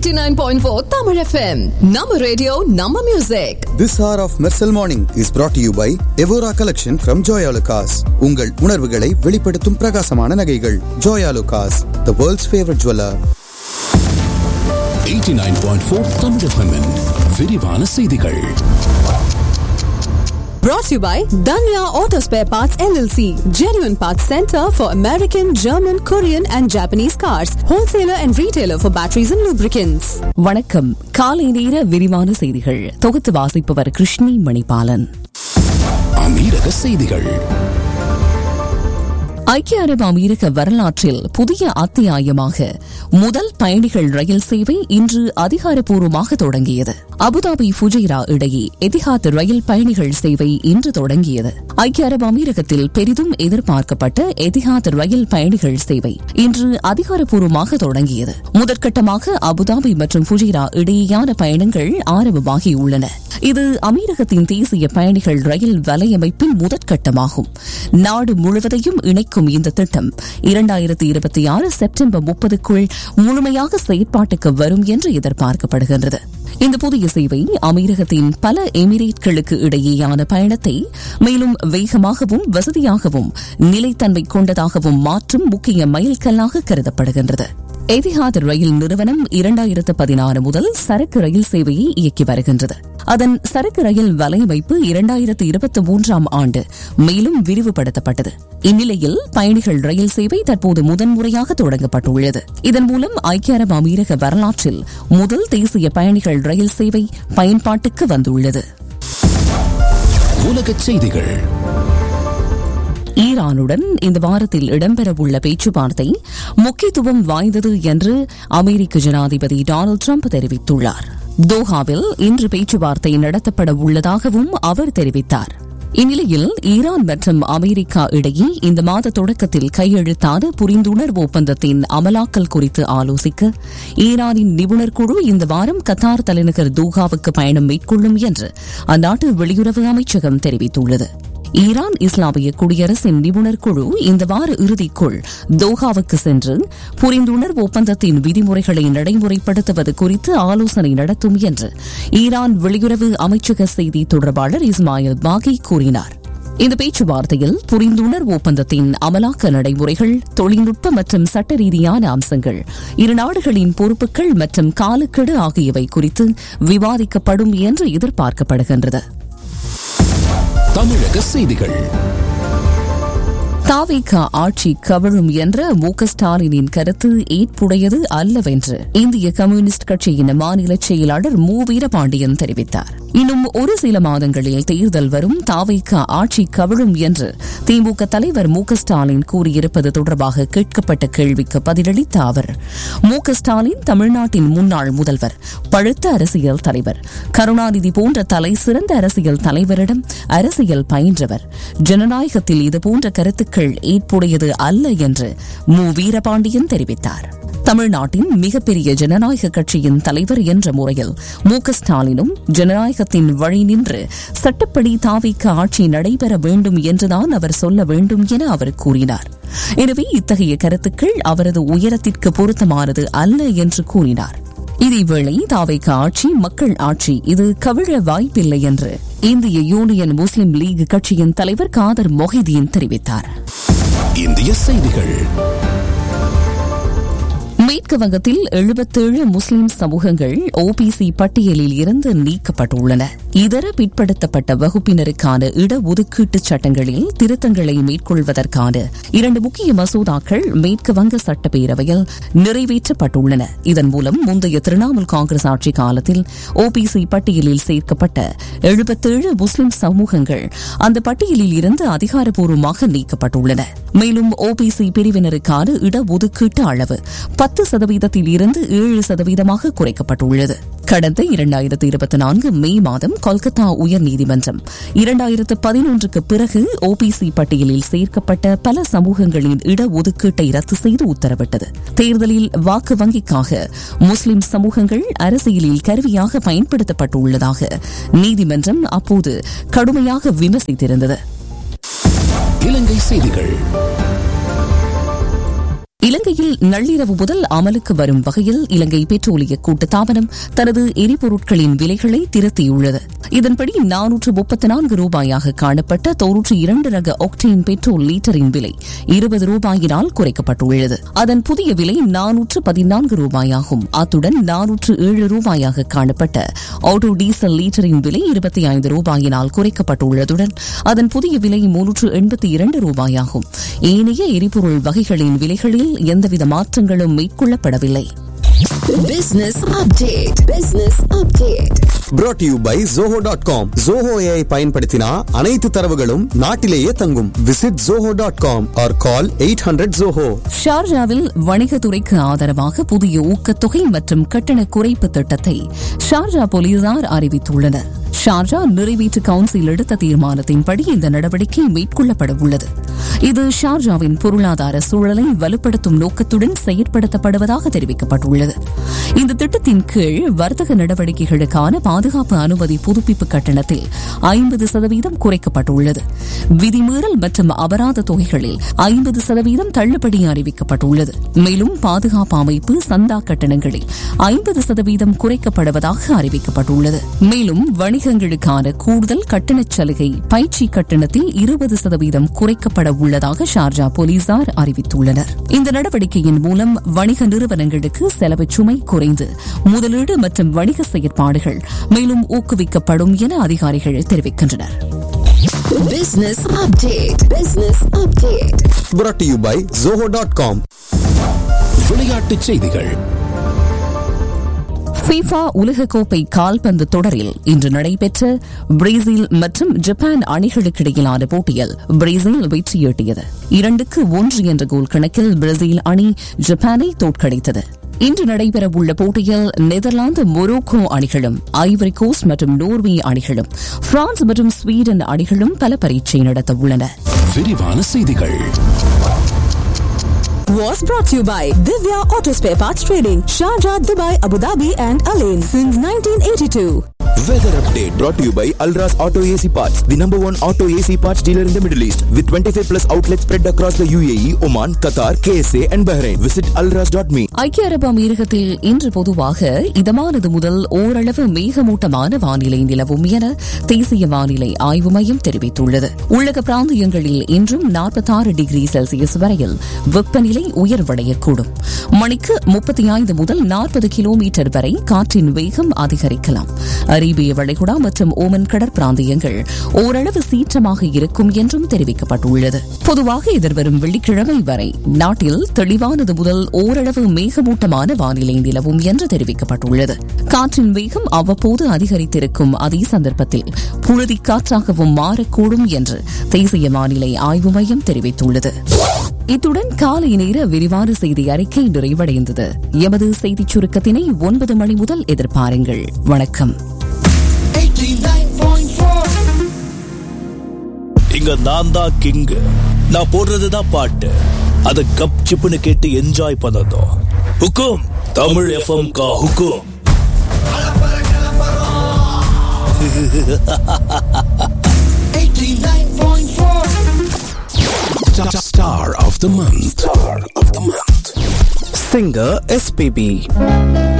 89.4 Tamil FM. Nama radio, Nama music. This hour of Mersal Morning is brought to you by Evora Collection from Joya Lucas. உங்கள் உணர்வுகளை வெளிப்படுத்தும் பிரகாசமான நகைகள் Joya Lucas, the world's favorite jeweler. 89.4 Tamil FM -இன் விரிவான செய்திகள் Brought to you by Danya Auto Spare Parts LLC. Genuine Parts Center for American, German, Korean and Japanese cars. Wholesaler and retailer for batteries and lubricants. வணக்கம் காலை நேர விரிவான செய்திகள் தொகுத்து வாசிப்பவர் கிருஷ்ணி மணிபாலன் அமீரக செய்திகள் ஐக்கிய அரபு அமீரக வரலாற்றில் புதிய அத்தியாயமாக முதல் பயணிகள் ரயில் சேவை இன்று அதிகாரப்பூர்வமாக தொடங்கியது அபுதாபி ஃபுஜைரா இடையே எதிஹாத் ரயில் பயணிகள் சேவை இன்று தொடங்கியது ஐக்கிய அரபு அமீரகத்தில் பெரிதும் எதிர்பார்க்கப்பட்ட எதிஹாத் ரயில் பயணிகள் சேவை இன்று அதிகாரப்பூர்வமாக தொடங்கியது முதற்கட்டமாக அபுதாபி மற்றும் ஃபுஜைரா இடையேயான பயணங்கள் ஆரம்பமாகியுள்ளன இது அமீரகத்தின் தேசிய பயணிகள் ரயில் வலையமைப்பின் முதற்கட்டமாகும் நாடு முழுவதையும் இணைக்கும் இந்த திட்டம் இரண்டாயிரத்தி இருபத்தி ஆறு செப்டம்பர் முப்பதுக்குள் முழுமையாக செயற்பாட்டுக்கு வரும் என்று எதிர்பார்க்கப்படுகின்றது இந்த புதிய சேவை அமீரகத்தின் பல எமிரேட்களுக்கு இடையேயான பயணத்தை மேலும் வேகமாகவும் வசதியாகவும் நிலைத்தன்மை கொண்டதாகவும் மாற்றும் முக்கிய மைல்கல்லாக கருதப்படுகின்றது எதிஹாத் ரயில் நிறுவனம் இரண்டாயிரத்து பதினாறு முதல் சரக்கு ரயில் சேவையை இயக்கி வருகின்றது அதன் சரக்கு ரயில் வலையமைப்பு இரண்டாயிரத்து இருபத்தி மூன்றாம் ஆண்டு மேலும் விரிவுபடுத்தப்பட்டது இந்நிலையில் பயணிகள் ரயில் சேவை தற்போது முதன்முறையாக தொடங்கப்பட்டுள்ளது இதன் மூலம் ஐக்கிய அரபு அமீரக வரலாற்றில் முதல் தேசிய பயணிகள் ரயில் சேவை பயன்பாட்டுக்கு வந்துள்ளது உலகச் செய்திகள் ஈரானுடன் இந்த வாரத்தில் இடம்பெறவுள்ள பேச்சுவார்த்தை முக்கியத்துவம் வாய்ந்தது என்று அமெரிக்க ஜனாதிபதி டொனால்டு ட்ரம்ப் தெரிவித்துள்ளார் தோஹாவில் இன்று பேச்சுவார்த்தை நடத்தப்பட உள்ளதாகவும் அவர் தெரிவித்தார் இந்நிலையில் ஈரான் மற்றும் அமெரிக்கா இடையே இந்த மாத தொடக்கத்தில் கையெழுத்தான புரிந்துணர்வு ஒப்பந்தத்தின் அமலாக்கல் குறித்து ஆலோசிக்க ஈரானின் நிபுணர் குழு இந்த வாரம் கத்தார் தலைநகர் தோஹாவுக்கு பயணம் மேற்கொள்ளும் என்று அந்நாட்டு வெளியுறவு அமைச்சகம் தெரிவித்துள்ளது ஈரான் இஸ்லாமிய குடியரசின் நிபுணர் குழு இந்த வார இறுதிக்குள் தோஹாவுக்கு சென்று புரிந்துணர்வு ஒப்பந்தத்தின் விதிமுறைகளை நடைமுறைப்படுத்துவது குறித்து ஆலோசனை நடத்தும் என்று ஈரான் வெளியுறவு அமைச்சக செய்தி தொடர்பாளர் இஸ்மாயில் பாகி கூறினார் இந்த பேச்சுவார்த்தையில் புரிந்துணர்வு ஒப்பந்தத்தின் அமலாக்க நடைமுறைகள் தொழில்நுட்ப மற்றும் சட்ட ரீதியான அம்சங்கள் இரு நாடுகளின் பொறுப்புகள் மற்றும் காலக்கெடு ஆகியவை குறித்து விவாதிக்கப்படும் என்று எதிர்பார்க்கப்படுகின்றது தமிழக செய்திகள் தாவேகா ஆட்சி கவிழும் என்ற மு க ஸ்டாலினின் கருத்து ஏற்புடையது அல்லவென்று இந்திய கம்யூனிஸ்ட் கட்சியின் மாநில செயலாளர் மு வீரபாண்டியன் தெரிவித்தார் இன்னும் ஒரு சில மாதங்களில் தேர்தல் வரும் தாவேகா ஆட்சி கவிழும் என்று திமுக தலைவர் மு க ஸ்டாலின் கூறியிருப்பது தொடர்பாக கேட்கப்பட்ட கேள்விக்கு பதிலளித்த அவர் மு க ஸ்டாலின் தமிழ்நாட்டின் முன்னாள் முதல்வர் பழுத்த அரசியல் தலைவர் கருணாநிதி போன்ற தலை சிறந்த அரசியல் தலைவரிடம் அரசியல் பயின்றவர் ஜனநாயகத்தில் இதுபோன்ற கருத்துக்கள் ஏற்புடையது அல்ல என்று மு வீரபாண்டியன் தெரிவித்தார் தமிழ்நாட்டின் மிகப்பெரிய ஜனநாயக கட்சியின் தலைவர் என்ற முறையில் மு க ஸ்டாலினும் ஜனநாயகத்தின் வழி நின்று சட்டப்படி தாவிக்க ஆட்சி நடைபெற வேண்டும் என்றுதான் அவர் சொல்ல வேண்டும் என அவர் கூறினார் எனவே இத்தகைய கருத்துக்கள் அவரது உயரத்திற்கு பொருத்தமானது அல்ல என்று கூறினார் இதேவேளை தாவைக்க ஆட்சி மக்கள் ஆட்சி இது கவிழ வாய்ப்பில்லை என்று இந்திய யூனியன் முஸ்லிம் லீக் கட்சியின் தலைவர் காதர் மொஹிதீன் தெரிவித்தார் இந்திய செய்திகள் மேற்கு வங்கத்தில் எழுபத்தேழு முஸ்லிம் சமூகங்கள் ஓபிசி பட்டியலில் இருந்து நீக்கப்பட்டுள்ளன இதர பிற்படுத்தப்பட்ட வகுப்பினருக்கான இடஒதுக்கீட்டு சட்டங்களில் திருத்தங்களை மேற்கொள்வதற்கான இரண்டு முக்கிய மசோதாக்கள் மேற்கு வங்க சட்டப்பேரவையில் நிறைவேற்றப்பட்டுள்ளன இதன் மூலம் முந்தைய திரிணாமுல் காங்கிரஸ் ஆட்சி காலத்தில் ஓபிசி பட்டியலில் சேர்க்கப்பட்ட எழுபத்தேழு முஸ்லிம் சமூகங்கள் அந்த பட்டியலில் இருந்து அதிகாரப்பூர்வமாக நீக்கப்பட்டுள்ளன மேலும் ஓபிசி பிரிவினருக்கான இடஒதுக்கீட்டு அளவு பத்து சதவீதத்தில் இருந்து ஏழு சதவீதமாக குறைக்கப்பட்டுள்ளது கடந்த இரண்டாயிரத்து இருபத்தி நான்கு மே மாதம் கொல்கத்தா உயர்நீதிமன்றம் இரண்டாயிரத்து பதினொன்றுக்கு பிறகு ஓபிசி பட்டியலில் சேர்க்கப்பட்ட பல சமூகங்களின் இடஒதுக்கீட்டை ரத்து செய்து உத்தரவிட்டது தேர்தலில் வாக்கு வங்கிக்காக முஸ்லிம் சமூகங்கள் அரசியலில் கருவியாக பயன்படுத்தப்பட்டுள்ளதாக நீதிமன்றம் அப்போது கடுமையாக விமர்சித்திருந்தது இலங்கை செய்திகள் இலங்கையில் நள்ளிரவு முதல் அமலுக்கு வரும் வகையில் இலங்கை பெட்ரோலிய கூட்டுத்தாபனம் தனது எரிபொருட்களின் விலைகளை திருத்தியுள்ளது இதன்படி நானூற்று முப்பத்தி நான்கு ரூபாயாக காணப்பட்ட தொன்னூற்றி இரண்டு ரக ஒக்டேன் பெட்ரோல் லீட்டரின் விலை இருபது ரூபாயினால் குறைக்கப்பட்டுள்ளது அதன் புதிய விலை நானூற்று பதினான்கு ரூபாயாகும் அத்துடன் நானூற்று ஏழு ரூபாயாக காணப்பட்ட ஆட்டோ டீசல் லீட்டரின் விலை இருபத்தி ஐந்து ரூபாயினால் குறைக்கப்பட்டுள்ளதுடன் அதன் புதிய விலை முன்னூற்று எண்பத்தி இரண்டு ரூபாயாகும் ஏனைய எரிபொருள் வகைகளின் விலைகளில் எந்தவித மாற்றங்களும் மேற்கொள்ளப்படவில்லை Business update. Business update. brought to you by zoho.com dot com Zoho AI பயன்படுத்தினா அனைத்து தரவுகளும் நாட்டிலேயே தங்கும் visit zoho.com dot com or call eight hundred Zoho ஷார்ஜாவில் வணிகத்துறைக்கு ஆதரவாக புதிய ஊக்கத்தொகை மற்றும் கட்டண குறைப்பு திட்டத்தை ஷார்ஜா போலீசார் அறிவித்துள்ளனர் ஷார்ஜா நிறைவேற்று கவுன்சில் எடுத்த தீர்மானத்தின்படி இந்த நடவடிக்கை மேற்கொள்ளப்பட உள்ளது இது ஷார்ஜாவின் பொருளாதார சூழலை வலுப்படுத்தும் நோக்கத்துடன் செயற்படுத்தப்படுவதாக தெரிவிக்கப்பட்டுள்ளது இந்த திட்டத்தின் கீழ் வர்த்தக நடவடிக்கைகளுக்கான பாதுகாப்பு அனுமதி புதுப்பிப்பு கட்டணத்தில் ஐம்பது சதவீதம் குறைக்கப்பட்டுள்ளது விதிமீறல் மற்றும் அபராத தொகைகளில் ஐம்பது சதவீதம் தள்ளுபடி அறிவிக்கப்பட்டுள்ளது மேலும் பாதுகாப்பு அமைப்பு சந்தா கட்டணங்களில் ஐம்பது சதவீதம் குறைக்கப்படுவதாக அறிவிக்கப்பட்டுள்ளது மேலும் வணிகங்களுக்கான கூடுதல் கட்டணச் சலுகை பயிற்சி கட்டணத்தில் இருபது சதவீதம் குறைக்கப்பட உள்ளதாக ஷார்ஜா போலீசார் அறிவித்துள்ளனர் இந்த நடவடிக்கையின் மூலம் வணிக நிறுவனங்களுக்கு செலவு சுமை குறைந்து முதலீடு மற்றும் வணிக செயற்பாடுகள் மேலும் ஊக்குவிக்கப்படும் என அதிகாரிகள் தெரிவிக்கின்றனர் Business update. Business update. brought to you by zoho.com dot com விளையாட்டுச் செய்திகள் ஃபீஃபா உலகக்கோப்பை கால்பந்து தொடரில் இன்று நடைபெற்ற பிரேசில் மற்றும் ஜப்பான் அணிகளுக்கிடையிலான போட்டியில் பிரேசில் வெற்றியீட்டியது இரண்டுக்கு ஒன்று என்ற கோல் கணக்கில் பிரேசில் அணி ஜப்பானை தோற்கடித்தது இன்று நடைபெறவுள்ள போட்டியில் நெதர்லாந்து மொரோக்கோ அணிகளும் ஐவரி கோஸ்ட் மற்றும் நோர்வே அணிகளும் பிரான்ஸ் மற்றும் ஸ்வீடன் அணிகளும் பல பரீட்சை நடத்த உள்ளன விரிவான செய்திகள் Was brought to you by Divya Auto Spare Parts Trading, Sharjah, Dubai, Abu Dhabi, and Alain since 1982. Weather update brought to you by Alras Auto AC Parts, the number one auto AC parts dealer in the Middle East, with 25 plus outlets spread across the UAE, Oman, Qatar, KSA, and Bahrain. Visit alras.me. ஐக்கிய அரபு அமீரகத்தில் இன்று பொதுவாக இதமானது முதல் ஓரளவு மேகமூட்டமான வானிலை நிலவும் என தேசிய வானிலை ஆய்வு மையம் தெரிவித்துள்ளது உள்ளக பிராந்தியங்களில் இன்றும் 46 டிகிரி செல்சியஸ் வரையில் வெப்பநிலை உயர்வடையக்கூடும் மணிக்கு முப்பத்தி ஐந்து முதல் நாற்பது கிலோமீட்டர் வரை காற்றின் வேகம் அதிகரிக்கலாம் அரேபிய வளைகுடா மற்றும் ஓமன் கடற்பிராந்தியங்கள் ஓரளவு சீற்றமாக இருக்கும் என்றும் தெரிவிக்கப்பட்டுள்ளது பொதுவாக எதிர்வரும் வெள்ளிக்கிழமை வரை நாட்டில் தெளிவானது முதல் ஓரளவு மேகமூட்டமான வானிலை நிலவும் என்று தெரிவிக்கப்பட்டுள்ளது காற்றின் வேகம் அவ்வப்போது அதிகரித்திருக்கும் அதே சந்தர்ப்பத்தில் புழுதி காற்றாகவும் மாறக்கூடும் என்று தேசிய வானிலை ஆய்வு மையம் தெரிவித்துள்ளது இத்துடன் காலை நேர விரிவான செய்தி அறிக்கை நிறைவடைந்தது எமது செய்திச் சுருக்கத்தினை ஒன்பது மணி முதல் எதிர்பாருங்கள் வணக்கம் இங்க நான் தான் கிங் நான் போடுறதுதான் பாட்டு அத கப் சிப்புன்னு கேட்டு என்ஜாய் பண்ணதும் ஹுக்கும் தமிழ் எஃப்எம் கா ஹுக்கும் Star of the month. Star of the month. Singer SPB